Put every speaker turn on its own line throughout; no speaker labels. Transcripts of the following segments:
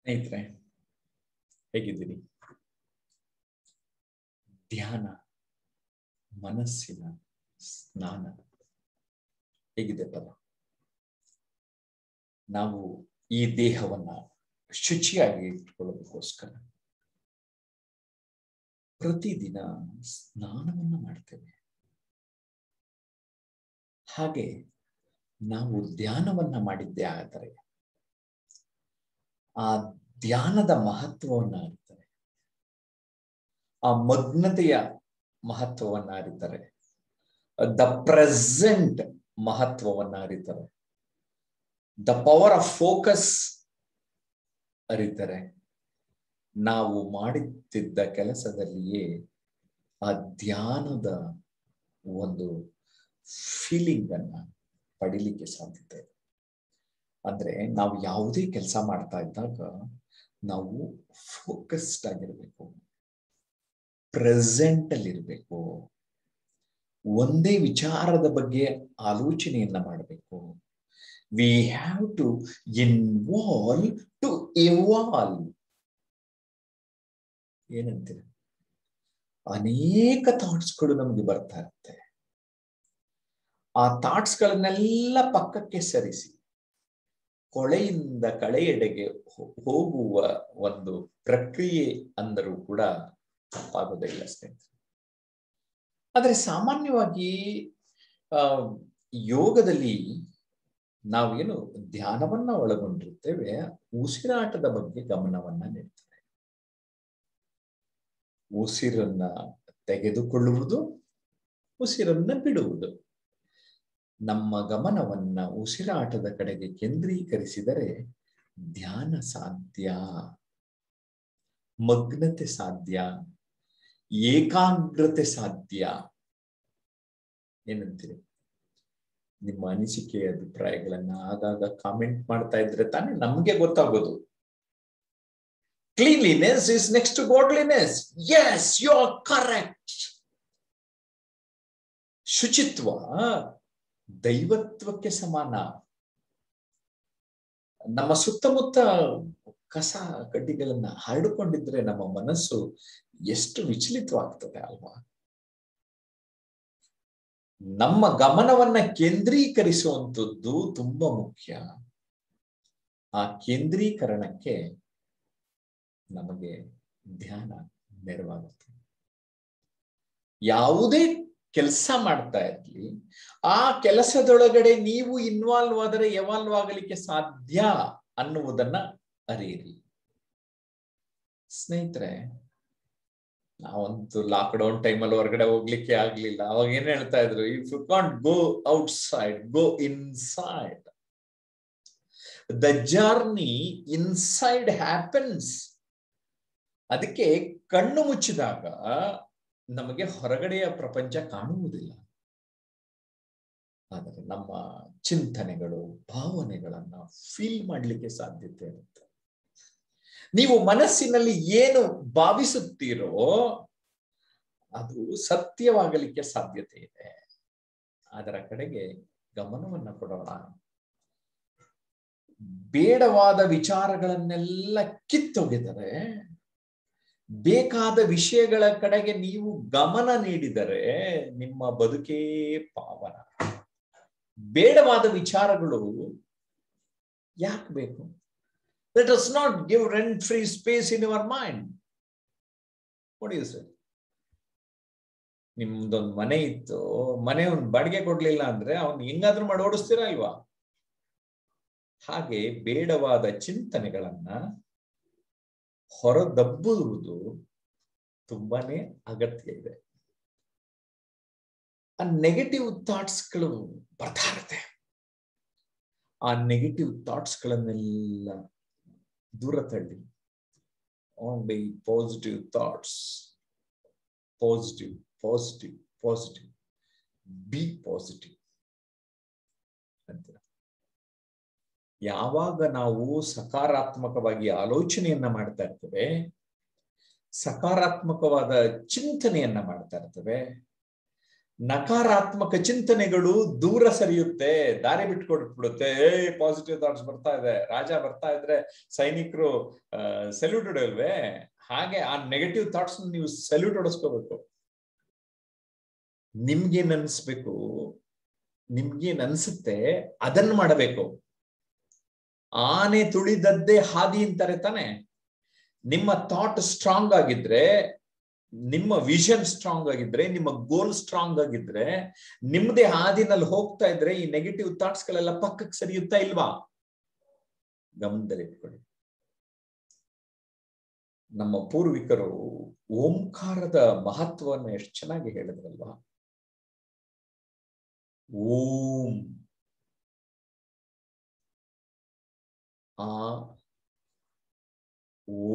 ಸ್ನೇಹಿತರೆ ಹೇಗಿದ್ದೀರಿ ಧ್ಯಾನ ಮನಸ್ಸಿನ ಸ್ನಾನ ಹೇಗಿದೆ ಪದ ನಾವು ಈ ದೇಹವನ್ನ ಶುಚಿಯಾಗಿ ಇಟ್ಕೊಳ್ಳೋದಕ್ಕೋಸ್ಕರ ಪ್ರತಿದಿನ ಸ್ನಾನವನ್ನ ಮಾಡ್ತೇವೆ ಹಾಗೆ ನಾವು ಧ್ಯಾನವನ್ನ ಮಾಡಿದ್ದೇ ಆದರೆ ಆ ಧ್ಯಾನದ ಮಹತ್ವವನ್ನ ಅರಿತಾರೆ ಆ ಮಗ್ನತೆಯ ಮಹತ್ವವನ್ನ ಅರಿತಾರೆ ದ ಪ್ರೆಸೆಂಟ್ ಮಹತ್ವವನ್ನ ಅರಿತಾರೆ ದ ಪವರ್ ಆಫ್ ಫೋಕಸ್ ಅರಿತಾರೆ ನಾವು ಮಾಡುತ್ತಿದ್ದ ಕೆಲಸದಲ್ಲಿಯೇ ಆ ಧ್ಯಾನದ ಒಂದು ಫೀಲಿಂಗ್ ಅನ್ನ ಪಡಿಲಿಕ್ಕೆ ಸಾಧ್ಯತೆ ಇದೆ ಅಂದ್ರೆ ನಾವು ಯಾವುದೇ ಕೆಲಸ ಮಾಡ್ತಾ ಇದ್ದಾಗ ನಾವು ಫೋಕಸ್ಡ್ ಆಗಿರ್ಬೇಕು ಪ್ರೆಸೆಂಟ್ ಅಲ್ಲಿ ಇರಬೇಕು ಒಂದೇ ವಿಚಾರದ ಬಗ್ಗೆ ಆಲೋಚನೆಯನ್ನ ಮಾಡಬೇಕು we have to involve to evolve ಏನಂತೀರ ಅನೇಕ ಥಾಟ್ಸ್ಗಳು ನಮಗೆ ಬರ್ತಾ ಇರುತ್ತೆ ಆ ಥಾಟ್ಸ್ಗಳನ್ನೆಲ್ಲ ಪಕ್ಕಕ್ಕೆ ಸರಿಸಿ ಕೊಳೆಯಿಂದ ಕಳೆಯೆಡೆಗೆ ಹೋಗುವ ಒಂದು ಪ್ರಕ್ರಿಯೆ ಅಂದರೂ ಕೂಡ ತಪ್ಪಾಗೋದಿಲ್ಲ ಸ್ನೇಹಿತರೆ ಆದರೆ ಸಾಮಾನ್ಯವಾಗಿ ಆ ಯೋಗದಲ್ಲಿ ನಾವೇನು ಧ್ಯಾನವನ್ನ ಒಳಗೊಂಡಿರ್ತೇವೆ ಉಸಿರಾಟದ ಬಗ್ಗೆ ಗಮನವನ್ನ ನೀಡ್ತೇವೆ ಉಸಿರನ್ನ ತೆಗೆದುಕೊಳ್ಳುವುದು ಉಸಿರನ್ನ ಬಿಡುವುದು ನಮ್ಮ ಗಮನವನ್ನ ಉಸಿರಾಟದ ಕಡೆಗೆ ಕೇಂದ್ರೀಕರಿಸಿದರೆ ಧ್ಯಾನ ಸಾಧ್ಯ ಮಗ್ನತೆ ಸಾಧ್ಯ ಏಕಾಗ್ರತೆ ಸಾಧ್ಯ ಏನಂತೀರಿ ನಿಮ್ಮ ಅನಿಸಿಕೆ ಅಭಿಪ್ರಾಯಗಳನ್ನ ಆಗಾಗ ಕಾಮೆಂಟ್ ಮಾಡ್ತಾ ಇದ್ರೆ ತಾನೇ ನಮ್ಗೆ ಗೊತ್ತಾಗೋದು cleanliness is next godliness yes you are correct ಶುಚಿತ್ವ ದೈವತ್ವಕ್ಕೆ ಸಮಾನ ನಮ್ಮ ಸುತ್ತಮುತ್ತ ಕಸ ಕಡ್ಡಿಗಳನ್ನ ಹರಡಿಕೊಂಡಿದ್ರೆ ನಮ್ಮ ಮನಸ್ಸು ಎಷ್ಟು ವಿಚಲಿತವಾಗ್ತದೆ ಅಲ್ವಾ ನಮ್ಮ ಗಮನವನ್ನ ಕೇಂದ್ರೀಕರಿಸುವಂಥದ್ದು ತುಂಬಾ ಮುಖ್ಯ ಆ ಕೇಂದ್ರೀಕರಣಕ್ಕೆ ನಮಗೆ ಧ್ಯಾನ ನೆರವಾಗುತ್ತೆ ಯಾವುದೇ ಕೆಲಸ ಮಾಡ್ತಾ ಇರ್ಲಿ ಆ ಕೆಲಸದೊಳಗಡೆ ನೀವು ಇನ್ವಾಲ್ವ್ ಆದರೆ ಎವಾಲ್ವ್ ಆಗಲಿಕ್ಕೆ ಸಾಧ್ಯ ಅನ್ನುವುದನ್ನ ಅರಿಯಿರಿ ಸ್ನೇಹಿತರೆ ನಾವಂತೂ ಲಾಕ್ ಡೌನ್ ಟೈಮಲ್ಲಿ ಹೊರಗಡೆ ಹೋಗ್ಲಿಕ್ಕೆ ಆಗ್ಲಿಲ್ಲ ಅವಾಗ ಏನ್ ಹೇಳ್ತಾ ಇದ್ರು if you can't go outside go inside the journey inside happens ಅದಕ್ಕೆ ಕಣ್ಣು ಮುಚ್ಚಿದಾಗ ನಮಗೆ ಹೊರಗಡೆಯ ಪ್ರಪಂಚ ಕಾಣುವುದಿಲ್ಲ ಆದರೆ ನಮ್ಮ ಚಿಂತನೆಗಳು ಭಾವನೆಗಳನ್ನ ಫೀಲ್ ಮಾಡಲಿಕ್ಕೆ ಸಾಧ್ಯತೆ ಇರುತ್ತೆ ನೀವು ಮನಸ್ಸಿನಲ್ಲಿ ಏನು ಭಾವಿಸುತ್ತೀರೋ ಅದು ಸತ್ಯವಾಗಲಿಕ್ಕೆ ಸಾಧ್ಯತೆ ಇದೆ ಅದರ ಕಡೆಗೆ ಗಮನವನ್ನ ಕೊಡೋಣ ಬೇಡವಾದ ವಿಚಾರಗಳನ್ನೆಲ್ಲ ಕಿತ್ತೊಗೆದರೆ ಬೇಕಾದ ವಿಷಯಗಳ ಕಡೆಗೆ ನೀವು ಗಮನ ನೀಡಿದರೆ ನಿಮ್ಮ ಬದುಕೇ ಪಾವನ ಬೇಡವಾದ ವಿಚಾರಗಳು ಯಾಕೆ ಬೇಕು let us not give rent free space in your mind ನೋಡಿ ಸರ್ ನಿಮ್ದೊಂದು ಮನೆ ಇತ್ತು ಮನೆ ಒಂದು ಬಾಡಿಗೆ ಕೊಡ್ಲಿಲ್ಲ ಅಂದ್ರೆ ಅವ್ನು ಹೆಂಗಾದ್ರೂ ಮಾಡಿ ಓಡಿಸ್ತೀರಾ ಇಲ್ವಾ ಹಾಗೆ ಬೇಡವಾದ ಚಿಂತನೆಗಳನ್ನ ಹೊರದಬ್ಬುವುದು ತುಂಬಾನೇ ಅಗತ್ಯ ಇದೆ ಆ ನೆಗೆಟಿವ್ ಥಾಟ್ಸ್ಗಳು ಬರ್ತಾ ಇರುತ್ತೆ ಆ ನೆಗೆಟಿವ್ ಥಾಟ್ಸ್ಗಳನ್ನೆಲ್ಲ ದೂರ ತಳ್ಳಿ only positive thoughts positive positive positive be positive ಅಂತ ಯಾವಾಗ ನಾವು ಸಕಾರಾತ್ಮಕವಾಗಿ ಆಲೋಚನೆಯನ್ನ ಮಾಡ್ತಾ ಇರ್ತೇವೆ ಸಕಾರಾತ್ಮಕವಾದ ಚಿಂತನೆಯನ್ನ ಮಾಡ್ತಾ ಇರ್ತೇವೆ ನಕಾರಾತ್ಮಕ ಚಿಂತನೆಗಳು ದೂರ ಸರಿಯುತ್ತೆ ದಾರಿ ಬಿಟ್ಕೊಟ್ಬಿಡುತ್ತೆ ಏ ಪಾಸಿಟಿವ್ ಥಾಟ್ಸ್ ಬರ್ತಾ ಇದೆ ರಾಜ ಬರ್ತಾ ಇದ್ರೆ ಸೈನಿಕರು ಸೆಲ್ಯೂಟ್ ಹೊಡೆಯಲ್ವೇ ಹಾಗೆ ಆ ನೆಗೆಟಿವ್ ಥಾಟ್ಸ್ ನೀವು ಸೆಲ್ಯೂಟ್ ಹೊಡೆಸ್ಕೋಬೇಕು ನಿಮ್ಗೇನ್ ಅನ್ಸ್ಬೇಕು ನಿಮ್ಗೇನ್ ಅನ್ಸುತ್ತೆ ಅದನ್ನ ಮಾಡಬೇಕು ಆನೆ ತುಳಿದದ್ದೇ ಹಾದಿ ಅಂತಾರೆ ತಾನೆ ನಿಮ್ಮ ಥಾಟ್ ಸ್ಟ್ರಾಂಗ್ ಆಗಿದ್ರೆ ನಿಮ್ಮ ವಿಷನ್ ಸ್ಟ್ರಾಂಗ್ ಆಗಿದ್ರೆ ನಿಮ್ಮ ಗೋಲ್ ಸ್ಟ್ರಾಂಗ್ ಆಗಿದ್ರೆ ನಿಮ್ದೇ ಹಾದಿನಲ್ಲಿ ಹೋಗ್ತಾ ಇದ್ರೆ ಈ ನೆಗೆಟಿವ್ ಥಾಟ್ಸ್ ಗಳೆಲ್ಲ ಪಕ್ಕಕ್ಕೆ ಸರಿಯುತ್ತಾ ಇಲ್ವಾ ಗಮನದಲ್ಲಿಟ್ಕೊಳ್ಳಿ ನಮ್ಮ ಪೂರ್ವಿಕರು ಓಂಕಾರದ ಮಹತ್ವವನ್ನು ಎಷ್ಟು ಚೆನ್ನಾಗಿ ಹೇಳಿದ್ರಲ್ವಾ ಓಂ ಆ ಓ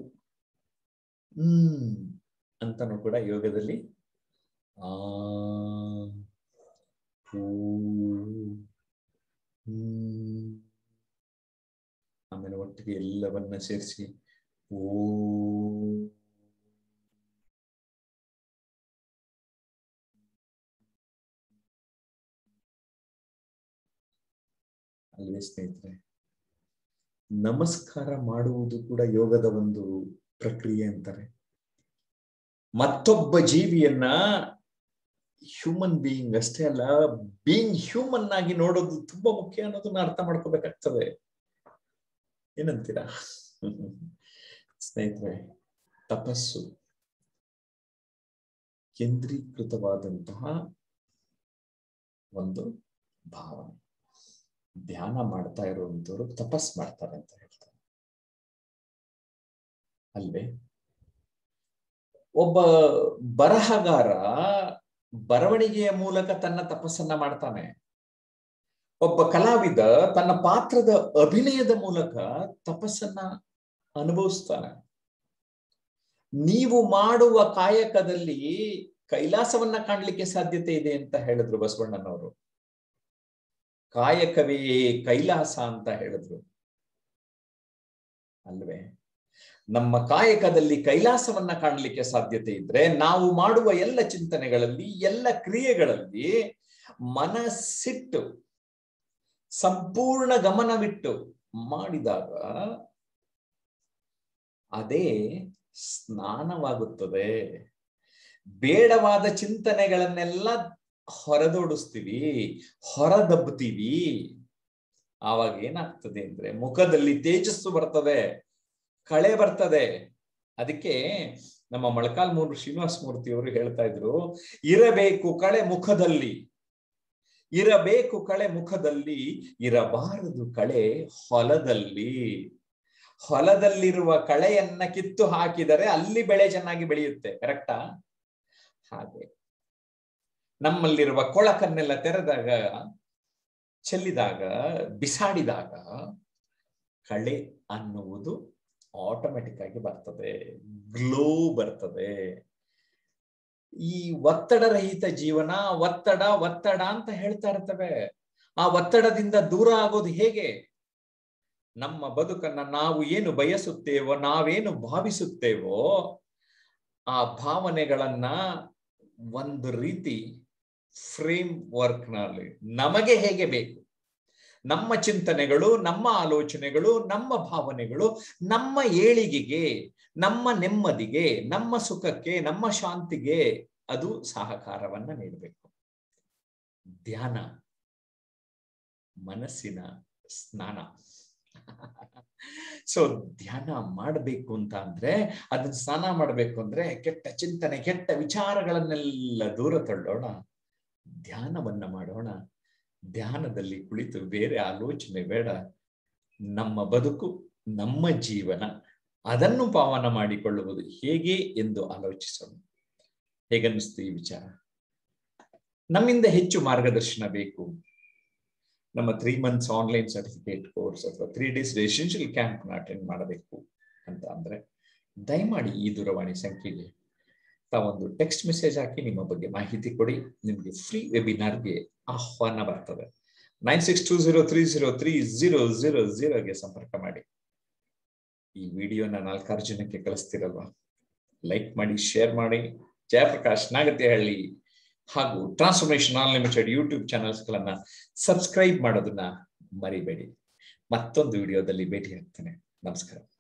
ಹ್ಮ್ ಅಂತನೂ ಕೂಡ ಯೋಗದಲ್ಲಿ ಆ ಹೂ ಹ್ಮ್ ಆಮೇಲೆ ಒಟ್ಟಿಗೆ ಎಲ್ಲವನ್ನ ಸೇರಿಸಿ ಓ ಅಲ್ವೇ ಸ್ನೇಹಿತರೆ ನಮಸ್ಕಾರ ಮಾಡುವುದು ಕೂಡ ಯೋಗದ ಒಂದು ಪ್ರಕ್ರಿಯೆ ಅಂತಾರೆ ಮತ್ತೊಬ್ಬ ಜೀವಿಯನ್ನ ಹ್ಯೂಮನ್ ಬೀಯಿಂಗ್ ಅಷ್ಟೇ ಅಲ್ಲ ಬೀಯಿಂಗ್ ಹ್ಯೂಮನ್ ಆಗಿ ನೋಡೋದು ತುಂಬಾ ಮುಖ್ಯ ಅನ್ನೋದನ್ನ ಅರ್ಥ ಮಾಡ್ಕೋಬೇಕಾಗ್ತದೆ ಏನಂತೀರಾ ಸ್ನೇಹಿತರೆ ತಪಸ್ಸು ಕೇಂದ್ರೀಕೃತವಾದಂತಹ ಒಂದು ಭಾವನೆ ಧ್ಯಾನ ಮಾಡ್ತಾ ಇರುವಂತವ್ರು ತಪಸ್ ಮಾಡ್ತಾರೆ ಅಂತ ಹೇಳ್ತಾರೆ ಅಲ್ವೇ ಒಬ್ಬ ಬರಹಗಾರ ಬರವಣಿಗೆಯ ಮೂಲಕ ತನ್ನ ತಪಸ್ಸನ್ನ ಮಾಡ್ತಾನೆ ಒಬ್ಬ ಕಲಾವಿದ ತನ್ನ ಪಾತ್ರದ ಅಭಿನಯದ ಮೂಲಕ ತಪಸ್ಸನ್ನ ಅನುಭವಿಸ್ತಾನೆ ನೀವು ಮಾಡುವ ಕಾಯಕದಲ್ಲಿ ಕೈಲಾಸವನ್ನ ಕಾಣ್ಲಿಕ್ಕೆ ಸಾಧ್ಯತೆ ಇದೆ ಅಂತ ಹೇಳಿದ್ರು ಬಸವಣ್ಣನವರು ಕಾಯಕವೇ ಕೈಲಾಸ ಅಂತ ಹೇಳಿದ್ರು ಅಲ್ವೇ ನಮ್ಮ ಕಾಯಕದಲ್ಲಿ ಕೈಲಾಸವನ್ನ ಕಾಣಲಿಕ್ಕೆ ಸಾಧ್ಯತೆ ಇದ್ರೆ ನಾವು ಮಾಡುವ ಎಲ್ಲ ಚಿಂತನೆಗಳಲ್ಲಿ ಎಲ್ಲ ಕ್ರಿಯೆಗಳಲ್ಲಿ ಮನಸ್ಸಿಟ್ಟು ಸಂಪೂರ್ಣ ಗಮನವಿಟ್ಟು ಮಾಡಿದಾಗ ಅದೇ ಸ್ನಾನವಾಗುತ್ತದೆ ಬೇಡವಾದ ಚಿಂತನೆಗಳನ್ನೆಲ್ಲ ಹೊರದೋಡಿಸ್ತೀವಿ ಹೊರದಬ್ಬುತ್ತೀವಿ ಆವಾಗ ಏನಾಗ್ತದೆ ಅಂದ್ರೆ ಮುಖದಲ್ಲಿ ತೇಜಸ್ಸು ಬರ್ತದೆ ಕಳೆ ಬರ್ತದೆ ಅದಕ್ಕೆ ನಮ್ಮ ಮೊಳಕಾಲ್ ಮೂರು ಶ್ರೀನಿವಾಸ ಮೂರ್ತಿ ಅವರು ಹೇಳ್ತಾ ಇದ್ರು ಇರಬೇಕು ಕಳೆ ಮುಖದಲ್ಲಿ ಇರಬೇಕು ಕಳೆ ಮುಖದಲ್ಲಿ ಇರಬಾರದು ಕಳೆ ಹೊಲದಲ್ಲಿ ಹೊಲದಲ್ಲಿರುವ ಕಳೆಯನ್ನ ಕಿತ್ತು ಹಾಕಿದರೆ ಅಲ್ಲಿ ಬೆಳೆ ಚೆನ್ನಾಗಿ ಬೆಳೆಯುತ್ತೆ ಕರೆಕ್ಟಾ ಹಾಗೆ ನಮ್ಮಲ್ಲಿರುವ ಕೊಳಕನ್ನೆಲ್ಲ ತೆರೆದಾಗ ಚೆಲ್ಲಿದಾಗ ಬಿಸಾಡಿದಾಗ ಕಳೆ ಅನ್ನುವುದು ಆಟೋಮೆಟಿಕ್ ಆಗಿ ಬರ್ತದೆ ಗ್ಲೋ ಬರ್ತದೆ ಈ ಒತ್ತಡ ರಹಿತ ಜೀವನ ಒತ್ತಡ ಒತ್ತಡ ಅಂತ ಹೇಳ್ತಾ ಇರ್ತವೆ ಆ ಒತ್ತಡದಿಂದ ದೂರ ಆಗೋದು ಹೇಗೆ ನಮ್ಮ ಬದುಕನ್ನ ನಾವು ಏನು ಬಯಸುತ್ತೇವೋ ನಾವೇನು ಭಾವಿಸುತ್ತೇವೋ ಆ ಭಾವನೆಗಳನ್ನ ಒಂದು ರೀತಿ ಫ್ರೇಮ್ ವರ್ಕ್ ನಲ್ಲಿ ನಮಗೆ ಹೇಗೆ ಬೇಕು ನಮ್ಮ ಚಿಂತನೆಗಳು ನಮ್ಮ ಆಲೋಚನೆಗಳು ನಮ್ಮ ಭಾವನೆಗಳು ನಮ್ಮ ಏಳಿಗೆಗೆ ನಮ್ಮ ನೆಮ್ಮದಿಗೆ ನಮ್ಮ ಸುಖಕ್ಕೆ ನಮ್ಮ ಶಾಂತಿಗೆ ಅದು ಸಹಕಾರವನ್ನ ನೀಡಬೇಕು ಧ್ಯಾನ ಮನಸ್ಸಿನ ಸ್ನಾನ ಸೊ ಧ್ಯಾನ ಮಾಡಬೇಕು ಅಂತ ಅಂದ್ರೆ ಅದನ್ನ ಸ್ನಾನ ಮಾಡಬೇಕು ಅಂದ್ರೆ ಕೆಟ್ಟ ಚಿಂತನೆ ಕೆಟ್ಟ ವಿಚಾರಗಳನ್ನೆಲ್ಲ ದೂರ ತಳ್ಳೋಣ ಧ್ಯಾನವನ್ನ ಮಾಡೋಣ ಧ್ಯಾನದಲ್ಲಿ ಕುಳಿತು ಬೇರೆ ಆಲೋಚನೆ ಬೇಡ ನಮ್ಮ ಬದುಕು ನಮ್ಮ ಜೀವನ ಅದನ್ನು ಪಾವನ ಮಾಡಿಕೊಳ್ಳುವುದು ಹೇಗೆ ಎಂದು ಆಲೋಚಿಸೋಣ ಹೇಗನ್ನಿಸ್ತು ಈ ವಿಚಾರ ನಮ್ಮಿಂದ ಹೆಚ್ಚು ಮಾರ್ಗದರ್ಶನ ಬೇಕು ನಮ್ಮ three months online certificate course ಅಥವಾ three days residential camp attend ಮಾಡಬೇಕು ಅಂತ ಅಂದ್ರೆ ದಯಮಾಡಿ ಈ ದೂರವಾಣಿ ಸಂಖ್ಯೆಗೆ ತಾವೊಂದು ಟೆಕ್ಸ್ಟ್ ಮೆಸೇಜ್ ಹಾಕಿ ನಿಮ್ಮ ಬಗ್ಗೆ ಮಾಹಿತಿ ಕೊಡಿ ನಿಮಗೆ ಫ್ರೀ ವೆಬಿನಾರ್ಗೆ ಆಹ್ವಾನ ಬರ್ತದೆ nine six two zero three zero three zero zero ಜೀರೋಗೆ ಸಂಪರ್ಕ ಮಾಡಿ ಈ ವಿಡಿಯೋನ ನಾಲ್ಕಾರು ಜನಕ್ಕೆ ಕಳಿಸ್ತಿರಲ್ವಾ ಲೈಕ್ ಮಾಡಿ ಶೇರ್ ಮಾಡಿ ಜಯಪ್ರಕಾಶ್ ನಾಗತಿಹಳ್ಳಿ ಹಾಗೂ ಟ್ರಾನ್ಸ್ಫಾರ್ಮೇಶನ್ ಅನ್ಲಿಮಿಟೆಡ್ ಯೂಟ್ಯೂಬ್ ಚಾನೆಲ್ಸ್ಗಳನ್ನ ಸಬ್ಸ್ಕ್ರೈಬ್ ಮಾಡೋದನ್ನ ಮರಿಬೇಡಿ ಮತ್ತೊಂದು ವಿಡಿಯೋದಲ್ಲಿ ಭೇಟಿ ಆಗ್ತೇನೆ ನಮಸ್ಕಾರ